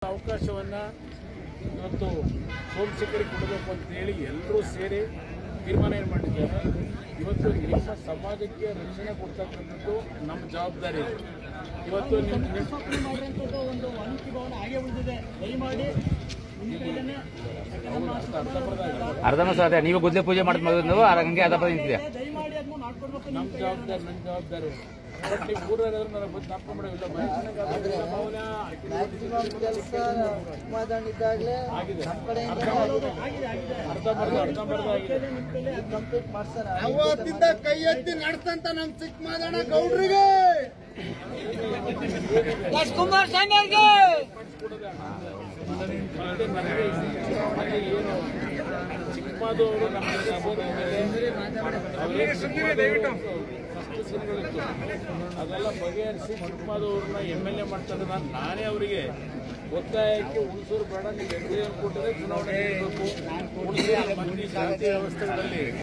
ಅವಕಾಶವನ್ನ ಇವತ್ತು ಸೋಮಶೇಖರಿಗೆ ಕೊಡಬೇಕು ಅಂತ ಹೇಳಿ ಎಲ್ಲರೂ ಸೇರಿ ತೀರ್ಮಾನ ಏನು ಮಾಡಿದ್ದಾರೆ ಇವತ್ತು ನಿಮ್ಮ ಸಮಾಜಕ್ಕೆ ರಕ್ಷಣೆ ಕೊಡ್ತಕ್ಕಂಥದ್ದು ನಮ್ಮ ಜವಾಬ್ದಾರಿ ಇದೆ. ಇವತ್ತು ನಿಮ್ಮ ನಿಮ್ಮ ಸ್ಥಾಪನೆ ಮಾಡಿರುವಂಥದ್ದು ಒಂದು ಅನುಕಿ ಭವನ ಹಾಗೆ ಉಳಿದಿದೆ ದಯಮಾಡಿ ನಿಮ್ಮ ಕೈಲೇನೆ ಯಾಕೆ ನಮ್ಮ ಅರ್ಧಂಬರ್ಧ ಆಗಿದೆ. ಅರ್ಧನೂ ಸಹ ಅದೇ ನೀವು ಗುದ್ಲೆ ಪೂಜೆ ಮಾಡಿದ ಮೊದಲು ಹಂಗೆ ಅರ್ಧ ಪದ ನಿಂತಿದೆ ದಯಮಾಡಿ ಅದನ್ನ ಮಾಡ್ಕೊಡ್ಬೇಕು ನಮ್ಮ ಜವಾಬ್ದಾರಿ ನನ್ನ ಜವಾಬ್ದಾರಿ ಬಟ್ ನೀವು ಊರಲ್ಲಾದ್ರೂ ನನಗೆ ಬಂದು ನಾಲ್ಕು ಮಾಡಿಲ್ಲ ಮನುಷ್ಯನಿಗಾದ್ರೆ ಭವನ ಮ್ಯಾಕ್ಸಿಮಮ್ ಕೆಲಸ ಇದ್ದಾಗಲೇ ಆಗಿದೆ ನಮ್ಮ ಕಡೆಯಿಂದ ಆಗಿದೆ ಆಗಿದೆ ಅರ್ಧಂಬರ್ಧ ಅರ್ಧಂಬರ್ಧ ಆಗಿದೆ ನಿಮ್ಮ ಕೈಲೇ ಕಂಪ್ಲೀಟ್ ಮಾಡ್ತಾರೆ ಅವತ್ತಿಂದ ಕೈ ಎತ್ತಿ ನಡೆಸ್ತಂತ ನಮ್ ಚಿಕ್ಕ ಮಾದಣ್ಣ ಗೌಡ್ರಿಗೆ ರಾಜ್ಕುಮಾರ್ ಸಾಂಗರ್ಗೆ ಮತ್ತೆ ನನಗೆ ಮತ್ತೆ ಏನು ಚಿಕ್ಕಮಾದವರು ನಮ್ಮ ಜೊತೆ ಸೇರಿದ್ಮೇಲೆ ಅವರಿಗೆ ಚಿಕ್ಕಮಾದವರು ಫಸ್ಟ್ ಸೀನ್ಗಳಿತ್ತು ಅದೆಲ್ಲ ಬಗೆಹರಿಸಿ ಚಿಕ್ಕಮಾದವ್ರನ್ನ ಎಮ್ ಎಲ್ ಎ ಮಾಡ್ತಾರೆ ನಾನು ನಾನೇ ಅವರಿಗೆ ಒತ್ತಾಯಕ್ಕೆ ಉಳಿಸೋರು ಬೇಡ ನೀವು ಎಂ ಕೊಟ್ಟರೆ ಚುನಾವಣೆ ನಿಲ್ಲಬೇಕು ಉಳಿಸಿ ಮಂದಿ ಶಾಂತಿ ವ್ಯವಸ್ಥೆಗಳಲ್ಲಿ